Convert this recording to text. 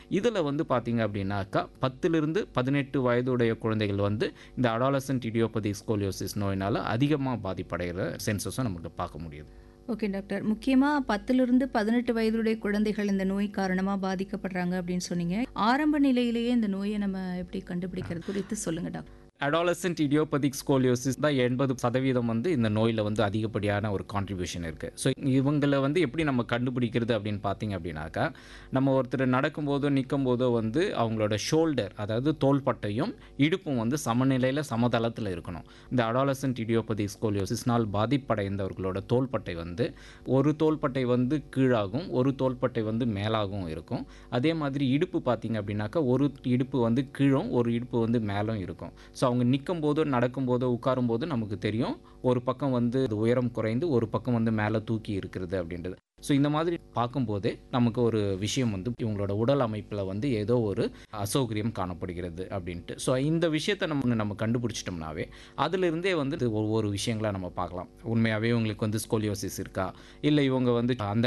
இதில் வந்து பார்த்தீங்க அப்படின்னாக்கா பத்திலிருந்து பதினெட்டு வயதுடைய குழந்தைகள் வந்து இந்த அடாலசன்ட் இடியோபதி ஸ்கோலியோசிஸ் நோயினால் அதிகமாக பாதிப்படைகிற சென்சஸும் நமக்கு பார்க்க முடியுது ஓகே டாக்டர் முக்கியமாக பத்திலிருந்து பதினெட்டு வயதுடைய குழந்தைகள் இந்த நோய் காரணமாக பாதிக்கப்படுறாங்க அப்படின்னு சொன்னீங்க ஆரம்ப நிலையிலேயே இந்த நோயை நம்ம எப்படி கண்டுபிடிக்கிறது குறித்து சொல்லுங்க டாக்டர் அடாலசன்ட் இடியோபதிக் ஸ்கோலியோசிஸ் தான் எண்பது சதவீதம் வந்து இந்த நோயில் வந்து அதிகப்படியான ஒரு கான்ட்ரிபியூஷன் இருக்குது ஸோ இவங்களை வந்து எப்படி நம்ம கண்டுபிடிக்கிறது அப்படின்னு பார்த்தீங்க அப்படின்னாக்கா நம்ம ஒருத்தர் நடக்கும்போதோ நிற்கும் போதோ வந்து அவங்களோட ஷோல்டர் அதாவது தோள்பட்டையும் இடுப்பும் வந்து சமநிலையில் சமதளத்தில் இருக்கணும் இந்த அடாலசன்ட் இடியோபதிக் ஸ்கோலியோசிஸ்னால் பாதிப்படைந்தவர்களோட தோள்பட்டை வந்து ஒரு தோள்பட்டை வந்து கீழாகும் ஒரு தோள்பட்டை வந்து மேலாகவும் இருக்கும் அதே மாதிரி இடுப்பு பார்த்தீங்க அப்படின்னாக்கா ஒரு இடுப்பு வந்து கீழும் ஒரு இடுப்பு வந்து மேலும் இருக்கும் ஸோ அவங்க நிற்கும் போதோ நடக்கும் போதோ உட்காரும் போது நமக்கு தெரியும் ஒரு பக்கம் வந்து அது உயரம் குறைந்து ஒரு பக்கம் வந்து மேலே தூக்கி இருக்கிறது அப்படின்றது ஸோ இந்த மாதிரி பார்க்கும்போதே நமக்கு ஒரு விஷயம் வந்து இவங்களோட உடல் அமைப்பில் வந்து ஏதோ ஒரு அசௌகரியம் காணப்படுகிறது அப்படின்ட்டு ஸோ இந்த விஷயத்தை நம்ம நம்ம கண்டுபிடிச்சிட்டோம்னாவே அதிலிருந்தே வந்து இது ஒவ்வொரு விஷயங்களா நம்ம பார்க்கலாம் உண்மையாகவே இவங்களுக்கு வந்து ஸ்கோலியோசிஸ் இருக்கா இல்லை இவங்க வந்து அந்த